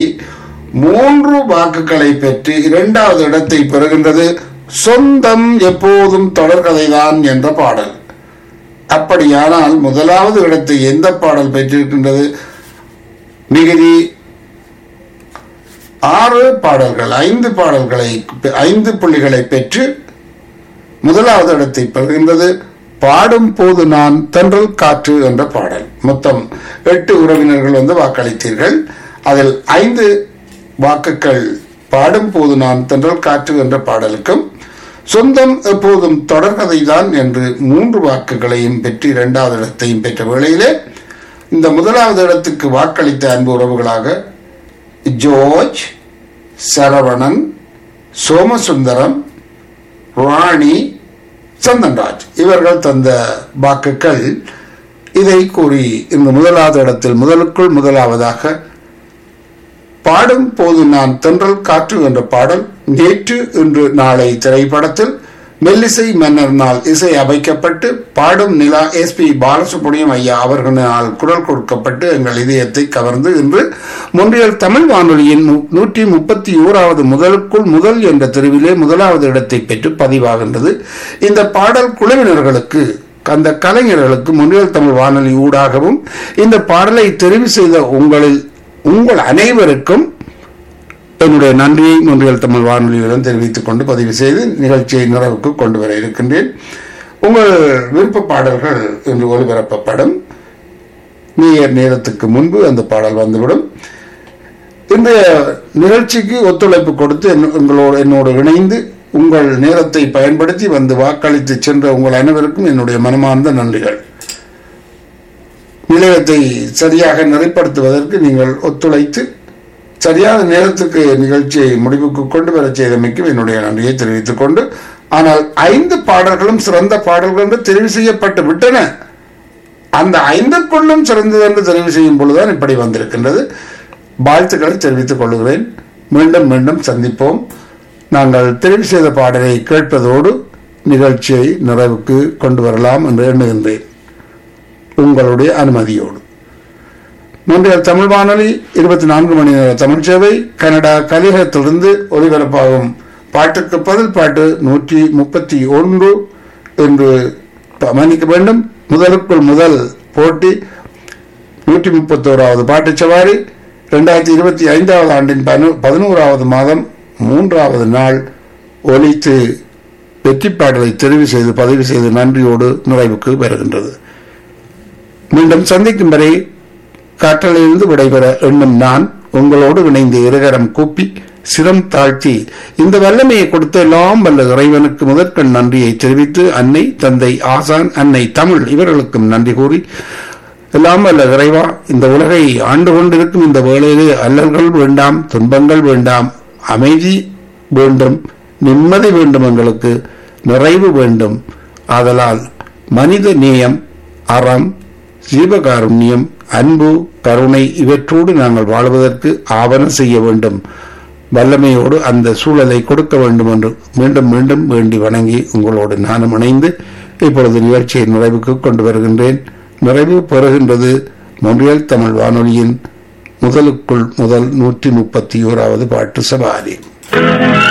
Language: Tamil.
மூன்று வாக்குகளை பெற்று இரண்டாவது இடத்தை பெறுகின்றது சொந்தம் எப்போதும் தொடர்கதைதான் என்ற பாடல் அப்படியானால் முதலாவது இடத்தை எந்த பாடல் பெற்றிருக்கின்றது மிகுதி ஆறு பாடல்கள் ஐந்து பாடல்களை ஐந்து புள்ளிகளை பெற்று முதலாவது இடத்தை பெறுகின்றது பாடும் போது நான் தென்றல் காற்று என்ற பாடல் மொத்தம் எட்டு உறவினர்கள் வந்து வாக்களித்தீர்கள் அதில் ஐந்து வாக்குகள் பாடும் போது நான் தென்றல் காற்று என்ற பாடலுக்கும் சொந்தம் எப்போதும் தொடர்கதைதான் என்று மூன்று வாக்குகளையும் பெற்று இரண்டாவது இடத்தையும் பெற்ற வேளையிலே இந்த முதலாவது இடத்துக்கு வாக்களித்த அன்பு உறவுகளாக ஜோர்ஜ் சரவணன் சோமசுந்தரம் ராணி சந்தன்ராஜ் இவர்கள் தந்த வாக்குகள் இதை கூறி இந்த முதலாவது இடத்தில் முதலுக்குள் முதலாவதாக பாடும் போது நான் தென்றல் காற்று என்ற பாடல் நேற்று இன்று நாளை திரைப்படத்தில் மெல்லிசை மன்னர் நாள் இசை அமைக்கப்பட்டு பாடும் நிலா எஸ் பி பாலசுப்ரமணியம் ஐயா அவர்களால் குரல் கொடுக்கப்பட்டு எங்கள் இதயத்தை கவர்ந்து இன்று முன்றியல் தமிழ் வானொலியின் நூற்றி முப்பத்தி ஓராவது முதலுக்குள் முதல் என்ற தெருவிலே முதலாவது இடத்தை பெற்று பதிவாகின்றது இந்த பாடல் குழுவினர்களுக்கு அந்த கலைஞர்களுக்கு முன்னியல் தமிழ் வானொலி ஊடாகவும் இந்த பாடலை தெரிவு செய்த உங்களில் உங்கள் அனைவருக்கும் என்னுடைய நன்றியை முன்றியல் தமிழ் வானொலியுடன் தெரிவித்துக் கொண்டு பதிவு செய்து நிகழ்ச்சியை நிறைவுக்கு கொண்டு வர இருக்கின்றேன் உங்கள் விருப்ப பாடல்கள் இன்று ஒளிபரப்பப்படும் நீர் நேரத்துக்கு முன்பு அந்த பாடல் வந்துவிடும் இன்றைய நிகழ்ச்சிக்கு ஒத்துழைப்பு கொடுத்து உங்களோடு என்னோடு இணைந்து உங்கள் நேரத்தை பயன்படுத்தி வந்து வாக்களித்து சென்ற உங்கள் அனைவருக்கும் என்னுடைய மனமார்ந்த நன்றிகள் நிலையத்தை சரியாக நிறைப்படுத்துவதற்கு நீங்கள் ஒத்துழைத்து சரியான நேரத்துக்கு நிகழ்ச்சியை முடிவுக்கு கொண்டு வர செய்தமைக்கும் என்னுடைய நன்றியை தெரிவித்துக் கொண்டு ஆனால் ஐந்து பாடல்களும் சிறந்த பாடல்கள் என்று தெரிவு செய்யப்பட்டு விட்டன அந்த ஐந்துக்குள்ளும் சிறந்தது என்று தெரிவு செய்யும் பொழுதுதான் இப்படி வந்திருக்கின்றது வாழ்த்துக்களை தெரிவித்துக் கொள்கிறேன் மீண்டும் மீண்டும் சந்திப்போம் நாங்கள் தெரிவு செய்த பாடலை கேட்பதோடு நிகழ்ச்சியை நிறைவுக்கு கொண்டு வரலாம் என்று எண்ணுகின்றேன் உங்களுடைய அனுமதியோடு முந்தைய தமிழ் வானொலி இருபத்தி நான்கு மணி நேர தமிழ் சேவை கனடா கலிகத்திலிருந்து ஒலிபரப்பாகும் பாட்டுக்கு பதில் பாட்டு நூற்றி முப்பத்தி ஒன்று என்று மன்னிக்க வேண்டும் முதலுக்குள் முதல் போட்டி நூற்றி முப்பத்தோராவது பாட்டு சவாரி இரண்டாயிரத்தி இருபத்தி ஐந்தாவது ஆண்டின் பதினோராவது மாதம் மூன்றாவது நாள் ஒலித்து வெற்றி பாடலை தெரிவு செய்து பதிவு செய்து நன்றியோடு நிறைவுக்கு வருகின்றது மீண்டும் சந்திக்கும் வரை காற்றலிருந்து விடைபெற எண்ணும் நான் உங்களோடு இணைந்து இருகரம் கூப்பி சிரம் தாழ்த்தி இந்த வல்லமையை கொடுத்த எல்லாம் வல்ல இறைவனுக்கு முதற்கண் நன்றியை தெரிவித்து அன்னை தந்தை ஆசான் அன்னை தமிழ் இவர்களுக்கும் நன்றி கூறி எல்லாம் வல்ல இறைவா இந்த உலகை ஆண்டு கொண்டிருக்கும் இந்த வேளையிலே அல்லல்கள் வேண்டாம் துன்பங்கள் வேண்டாம் அமைதி வேண்டும் நிம்மதி வேண்டும் எங்களுக்கு நிறைவு வேண்டும் ஆதலால் மனித நேயம் அறம் ஜீவகாருண்யம் அன்பு கருணை இவற்றோடு நாங்கள் வாழ்வதற்கு ஆவணம் செய்ய வேண்டும் வல்லமையோடு அந்த சூழலை கொடுக்க வேண்டும் என்று மீண்டும் மீண்டும் வேண்டி வணங்கி உங்களோடு நானும் இணைந்து இப்பொழுது நிகழ்ச்சியை நிறைவுக்கு கொண்டு வருகின்றேன் நிறைவு பெறுகின்றது மொழியல் தமிழ் வானொலியின் முதலுக்குள் முதல் நூற்றி முப்பத்தி ஓராவது பாட்டு சபாரி